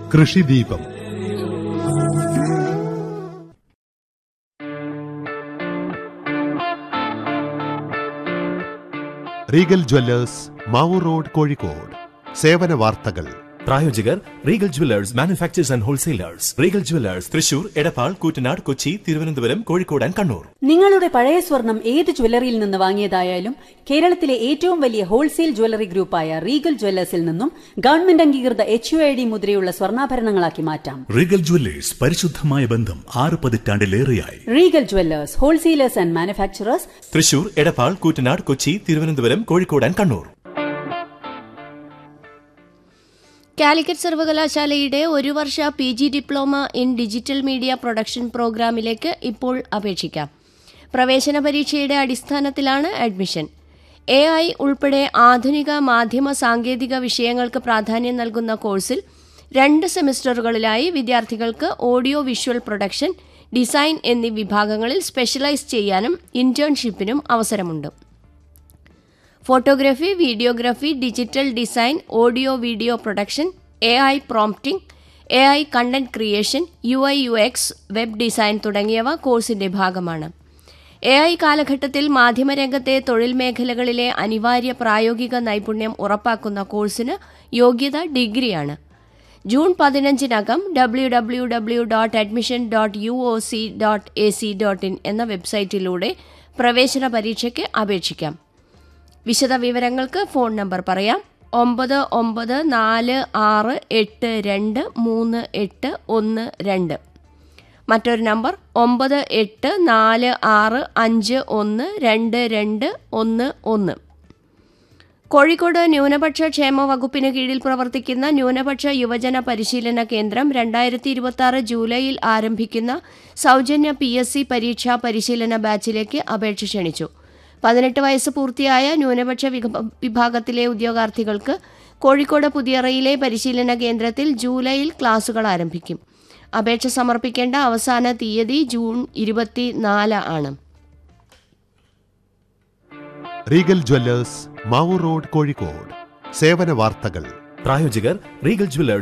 കൃഷിദീപം Regal jewellers Mavoor road Kozhikode സേവന വാർത്തകൾ പ്രായോജകർ Regal jewellers manufacturers and wholesalers Regal jewellers Thrissur Edappal Koottanad Kochi Thiruvananthapuram Kozhikode and Kannur നിങ്ങളുടെ പഴയ സ്വർണം ഏത് ജ്വല്ലറിയിൽ നിന്ന് വാങ്ങിയതായാലും കേരളത്തിലെ ഏറ്റവും വലിയ ഹോൾസെയിൽ ജ്വല്ലറി ഗ്രൂപ്പായ റീഗൽ ജ്വല്ലേഴ്സിൽ നിന്നും ഗവൺമെന്റ് അംഗീകൃത എച്ച് യു ഐ ഡി മുദ്രയുള്ള സ്വർണ്ണാഭരണങ്ങളാക്കി മാറ്റാം റീഗൽ ജ്വല്ലേഴ്സ് പരിശുദ്ധമായ ബന്ധം ആറ് പതിറ്റാണ്ടിലേറെയായി Regal jewellers wholesalers and manufacturers Thrissur Edappal Koottanad Kochi Thiruvananthapuram Kozhikode and Kannur Calicut സർവകലാശാലയുടെ ഒരു വർഷ P G diploma in digital media production പ്രോഗ്രാമിലേക്ക് ഇപ്പോൾ അപേക്ഷിക്കാം പ്രവേശന പരീക്ഷയുടെ അടിസ്ഥാനത്തിലാണ് അഡ്മിഷൻ എ ഐ ഉൾപ്പെടെ ആധുനിക മാധ്യമ സാങ്കേതിക വിഷയങ്ങൾക്ക് പ്രാധാന്യം നൽകുന്ന കോഴ്സിൽ രണ്ട് സെമിസ്റ്ററുകളിലായി വിദ്യാർത്ഥികൾക്ക് ഓഡിയോ വിഷ്വൽ പ്രൊഡക്ഷൻ ഡിസൈൻ എന്നീ വിഭാഗങ്ങളിൽ സ്പെഷ്യലൈസ് ചെയ്യാനും ഇന്റേൺഷിപ്പിനും അവസരമുണ്ട് photography videography digital design audio video production A I prompting A I content creation U I U X web design തുടങ്ങിയവ കോഴ്സിന്റെ ഭാഗമാണ് എ ഐ കാലഘട്ടത്തിൽ മാധ്യമരംഗത്തെ തൊഴിൽ മേഖലകളിലെ അനിവാര്യ പ്രായോഗിക നൈപുണ്യം ഉറപ്പാക്കുന്ന കോഴ്സിന് യോഗ്യത ഡിഗ്രിയാണ് ജൂൺ പതിനഞ്ചിനകം W W W dot admission dot U O C dot A C dot in എന്ന വെബ്സൈറ്റിലൂടെ പ്രവേശന പരീക്ഷയ്ക്ക് അപേക്ഷിക്കാം വിശദ വിവരങ്ങൾക്ക് ഫോൺ നമ്പർ പറയാം ഒമ്പത് ഒമ്പത് നാല് ആറ് എട്ട് രണ്ട് മൂന്ന് എട്ട് ഒന്ന് രണ്ട് മറ്റൊരു നമ്പർ ഒമ്പത് എട്ട് നാല് ആറ് അഞ്ച് ഒന്ന് രണ്ട് രണ്ട് ഒന്ന് ഒന്ന് കോഴിക്കോട് ന്യൂനപക്ഷ ക്ഷേമ വകുപ്പിന് കീഴിൽ പ്രവർത്തിക്കുന്ന ന്യൂനപക്ഷ യുവജന പരിശീലന കേന്ദ്രം രണ്ടായിരത്തി ഇരുപത്തി ആറ് ജൂലൈയിൽ ആരംഭിക്കുന്ന സൗജന്യ പി എസ് സി പരീക്ഷാ പരിശീലന ബാച്ചിലേക്ക് അപേക്ഷ ക്ഷണിച്ചു പതിനെട്ട് വയസ്സ് പൂർത്തിയായ ന്യൂനപക്ഷ വിഭ- വിഭാഗത്തിലെ ഉദ്യോഗാർത്ഥികൾക്ക് കോഴിക്കോട് പുതിയറയിലെ പരിശീലന കേന്ദ്രത്തിൽ ജൂലൈയിൽ ക്ലാസുകൾ ആരംഭിക്കും അപേക്ഷ സമർപ്പിക്കേണ്ട അവസാന തീയതി ജൂൺ ഇരുപത്തിനാല് ആണ് Regal jewellers Mavoor road Kozhikode സേവന വാർത്തകൾ പ്രായോജകർ റീഗൽ ജുവലേഴ്സ്